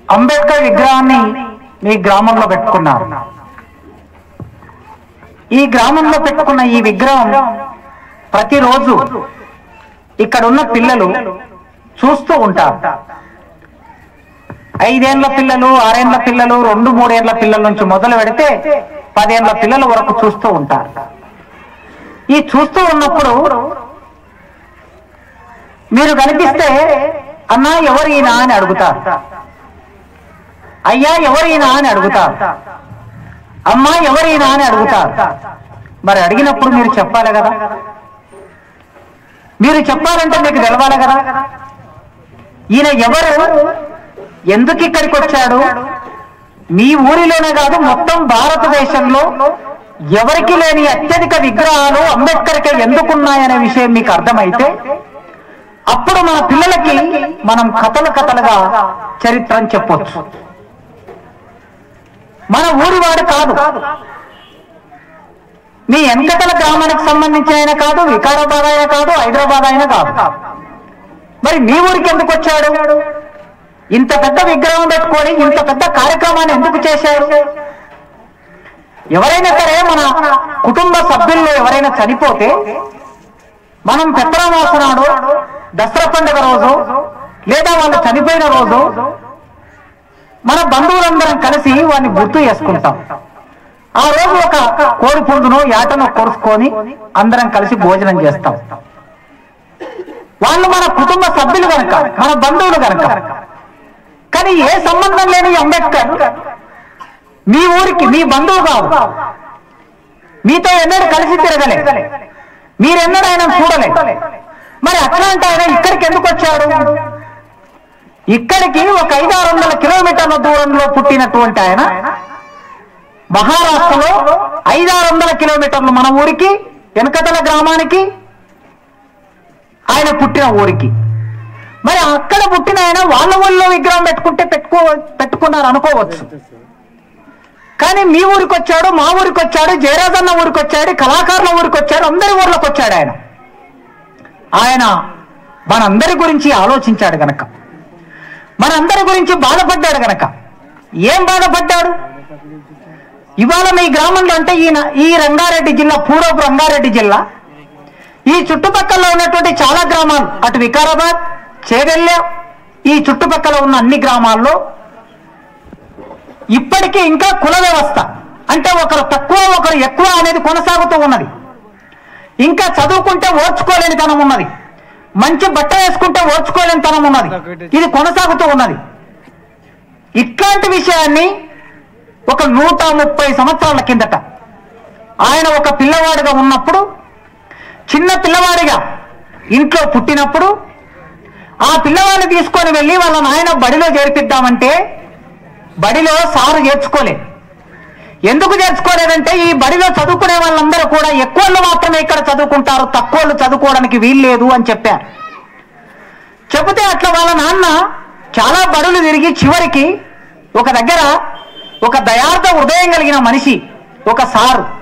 అంబేద్కర్ విగ్రహాన్ని మీ గ్రామంలో పెట్టుకున్నారు ఈ గ్రామంలో పెట్టుకున్న ఈ విగ్రహం ప్రతిరోజు ఇక్కడ ఉన్న పిల్లలు చూస్తూ ఉంటారు ఐదేండ్ల పిల్లలు ఆరేండ్ల పిల్లలు రెండు మూడేండ్ల పిల్లల నుంచి మొదలు పెడితే పదేండ్ల పిల్లల వరకు చూస్తూ ఉంటారు ఈ చూస్తూ ఉన్నప్పుడు మీరు కనిపిస్తే అన్నా ఎవరీనా అని అడుగుతారు అయ్యా ఎవరీనా అని అడుగుతారు అమ్మా ఎవరీనా అని అడుగుతారు మరి అడిగినప్పుడు మీరు చెప్పాలి కదా మీరు చెప్పాలంటే మీకు తెలవాలి కదా ఈయన ఎవరు ఎందుకు ఇక్కడికి వచ్చాడు మీ ఊరిలోనే కాదు మొత్తం భారతదేశంలో ఎవరికి లేని అత్యధిక విగ్రహాలు అంబేద్కర్కి ఎందుకున్నాయనే విషయం మీకు అర్థమైతే అప్పుడు మన పిల్లలకి మనం కథలు కథలుగా చరిత్రను చెప్పొచ్చు మన ఊరివాడు కాదు మీ వెంకటల గ్రామానికి సంబంధించిన ఆయన కాదు వికారాబాద్ ఆయన కాదు హైదరాబాద్ ఆయన కాదు మరి మీ ఊరికి ఎందుకు వచ్చాడు ఇంత పెద్ద విగ్రహం పెట్టుకొని ఇంత పెద్ద కార్యక్రమాన్ని ఎందుకు చేశారు ఎవరైనా సరే మన కుటుంబ సభ్యుల్లో ఎవరైనా చనిపోతే మనం పెత్తరామాస నాడు దసరా పండుగ రోజు లేదా వాళ్ళు చనిపోయిన రోజు మన బంధువులందరం కలిసి వాడిని గుర్తు చేసుకుంటాం ఆ రోజు ఒక కోడి పుంజును యాటను కొరుసుకొని అందరం కలిసి భోజనం చేస్తాం వాళ్ళు మన కుటుంబ సభ్యులు కనుక మన బంధువులు కనుక కానీ ఏ సంబంధం లేని ఈ అంబేద్కర్ మీ ఊరికి మీ బంధువు కాదు మీతో ఎన్నడూ కలిసి తిరగలే మీరెన్నడూ ఆయన చూడలే మరి అట్లాంటి ఆయన ఇక్కడికి ఎందుకు వచ్చాడు ఇక్కడికి ఒక ఐదు ఆరు వందల కిలోమీటర్ల దూరంలో పుట్టినటువంటి ఆయన మహారాష్ట్రలో ఐదారు వందల కిలోమీటర్లు మన ఊరికి వెనకతల గ్రామానికి ఆయన పుట్టిన ఊరికి మరి అక్కడ పుట్టిన ఆయన వాళ్ళ ఊళ్ళో విగ్రహం పెట్టుకుంటే పెట్టుకో పెట్టుకున్నారు అనుకోవచ్చు కానీ మీ ఊరికి వచ్చాడు మా ఊరికి వచ్చాడు జయరాజన్న ఊరికి వచ్చాడు కళాకారుల ఊరికి వచ్చాడు అందరి ఊర్లోకి వచ్చాడు ఆయన ఆయన మనందరి గురించి ఆలోచించాడు గనక మనందరి గురించి బాధపడ్డాడు గనక ఏం బాధపడ్డాడు ఇవాళ మీ గ్రామంలో అంటే ఈయన ఈ రంగారెడ్డి జిల్లా పూర్వపు రంగారెడ్డి జిల్లా ఈ చుట్టుపక్కల ఉన్నటువంటి చాలా గ్రామాలు అటు వికారాబాద్ చేగల్య ఈ చుట్టుపక్కల ఉన్న అన్ని గ్రామాల్లో ఇప్పటికీ ఇంకా కుల వ్యవస్థ అంటే ఒకరు తక్కువ ఒకరు ఎక్కువ అనేది కొనసాగుతూ ఉన్నది ఇంకా చదువుకుంటే ఓర్చుకోలేని తనం ఉన్నది మంచి బట్ట వేసుకుంటే ఓర్చుకోలేని తనం ఉన్నది ఇది కొనసాగుతూ ఉన్నది ఇట్లాంటి విషయాన్ని ఒక నూట ముప్పై సంవత్సరాల కిందట ఆయన ఒక పిల్లవాడిగా ఉన్నప్పుడు చిన్న పిల్లవాడిగా ఇంట్లో పుట్టినప్పుడు ఆ పిల్లవాడిని తీసుకొని వెళ్ళి వాళ్ళ నాయన బడిలో చేర్పిద్దామంటే బడిలో సారు చేర్చుకోలేదు ఎందుకు చేర్చుకోలేదంటే ఈ బడిలో చదువుకునే వాళ్ళందరూ కూడా ఎక్కువళ్ళు మాత్రమే ఇక్కడ చదువుకుంటారు తక్కువళ్ళు చదువుకోవడానికి వీల్లేదు అని చెప్పారు చెబితే అట్లా వాళ్ళ నాన్న చాలా బడులు తిరిగి చివరికి ఒక దగ్గర ఒక దయార్థ హృదయం కలిగిన మనిషి ఒక సారు